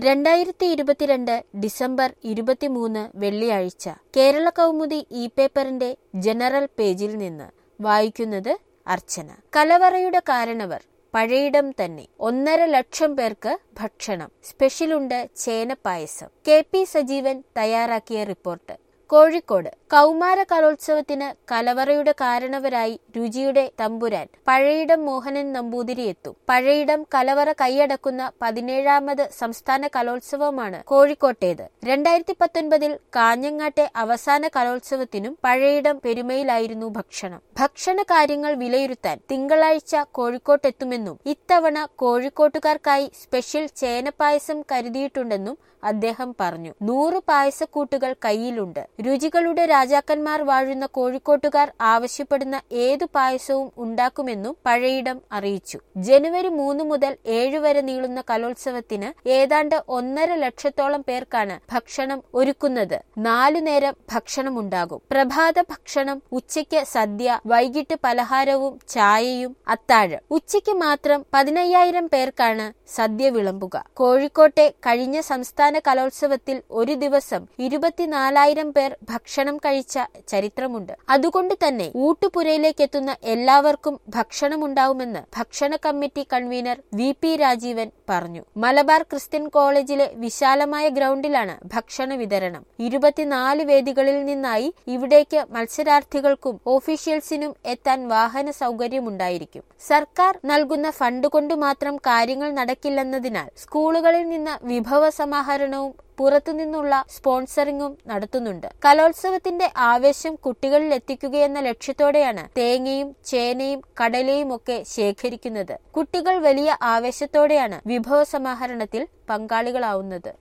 രണ്ടായിരത്തി ഇരുപത്തിരണ്ട് ഡിസംബർ ഇരുപത്തിമൂന്ന് വെള്ളിയാഴ്ച കേരള കൗമുദി ഇ പേപ്പറിന്റെ ജനറൽ പേജിൽ നിന്ന് വായിക്കുന്നത് അർച്ചന കലവറയുടെ കാരണവർ പഴയിടം തന്നെ ഒന്നര ലക്ഷം പേർക്ക് ഭക്ഷണം സ്പെഷ്യലുണ്ട് ചേനപ്പായസം കെ പി സജീവൻ തയ്യാറാക്കിയ റിപ്പോർട്ട് കോഴിക്കോട് കൗമാര കലോത്സവത്തിന് കലവറയുടെ കാരണവരായി രുചിയുടെ തമ്പുരാൻ പഴയിടം മോഹനൻ നമ്പൂതിരി എത്തും പഴയിടം കലവറ കൈയടക്കുന്ന പതിനേഴാമത് സംസ്ഥാന കലോത്സവമാണ് കോഴിക്കോട്ടേത് രണ്ടായിരത്തി പത്തൊൻപതിൽ കാഞ്ഞങ്ങാട്ടെ അവസാന കലോത്സവത്തിനും പഴയിടം പെരുമയിലായിരുന്നു ഭക്ഷണം ഭക്ഷണ കാര്യങ്ങൾ വിലയിരുത്താൻ തിങ്കളാഴ്ച കോഴിക്കോട്ടെത്തുമെന്നും ഇത്തവണ കോഴിക്കോട്ടുകാർക്കായി സ്പെഷ്യൽ ചേനപ്പായസം കരുതിയിട്ടുണ്ടെന്നും അദ്ദേഹം പറഞ്ഞു നൂറ് പായസക്കൂട്ടുകൾ കയ്യിലുണ്ട് രുചികളുടെ രാജാക്കന്മാർ വാഴുന്ന കോഴിക്കോട്ടുകാർ ആവശ്യപ്പെടുന്ന ഏതു പായസവും ഉണ്ടാക്കുമെന്നും പഴയിടം അറിയിച്ചു ജനുവരി മൂന്ന് മുതൽ ഏഴ് വരെ നീളുന്ന കലോത്സവത്തിന് ഏതാണ്ട് ഒന്നര ലക്ഷത്തോളം പേർക്കാണ് ഭക്ഷണം ഒരുക്കുന്നത് നാലു നേരം ഭക്ഷണമുണ്ടാകും പ്രഭാത ഭക്ഷണം ഉച്ചയ്ക്ക് സദ്യ വൈകിട്ട് പലഹാരവും ചായയും അത്താഴം ഉച്ചയ്ക്ക് മാത്രം പതിനയ്യായിരം പേർക്കാണ് സദ്യ വിളമ്പുക കോഴിക്കോട്ടെ കഴിഞ്ഞ സംസ്ഥാന കലോത്സവത്തിൽ ഒരു ദിവസം ഇരുപത്തിനാലായിരം പേർ ഭക്ഷണം കഴിച്ച ചരിത്രമുണ്ട് അതുകൊണ്ട് തന്നെ ഊട്ടുപുരയിലേക്ക് എത്തുന്ന എല്ലാവർക്കും ഭക്ഷണമുണ്ടാവുമെന്ന് ഭക്ഷണ committee convener V P Rajeevan പറഞ്ഞു മലബാർ ക്രിസ്ത്യൻ കോളേജിലെ വിശാലമായ ഗ്രൗണ്ടിലാണ് ഭക്ഷണ വിതരണം ഇരുപത്തിനാല് വേദികളിൽ നിന്നായി ഇവിടേക്ക് മത്സരാർത്ഥികൾക്കും ഓഫീഷ്യൽസിനും എത്താൻ വാഹന സൗകര്യമുണ്ടായിരിക്കും സർക്കാർ നൽകുന്ന ഫണ്ട് കൊണ്ട് മാത്രം കാര്യങ്ങൾ നടക്കില്ലെന്നതിനാൽ സ്കൂളുകളിൽ നിന്ന് വിഭവ സമാഹരണവും പുറത്തുനിന്നുള്ള സ്പോൺസറിംഗും നടത്തുന്നുണ്ട് കലോത്സവത്തിന്റെ ആവേശം കുട്ടികളിൽ എത്തിക്കുകയെന്ന ലക്ഷ്യത്തോടെയാണ് തേങ്ങയും ചേനയും കടലയും ഒക്കെ ശേഖരിക്കുന്നത് കുട്ടികൾ വലിയ ആവേശത്തോടെയാണ് വിഭവ സമാഹരണത്തിൽ പങ്കാളികളാവുന്നത്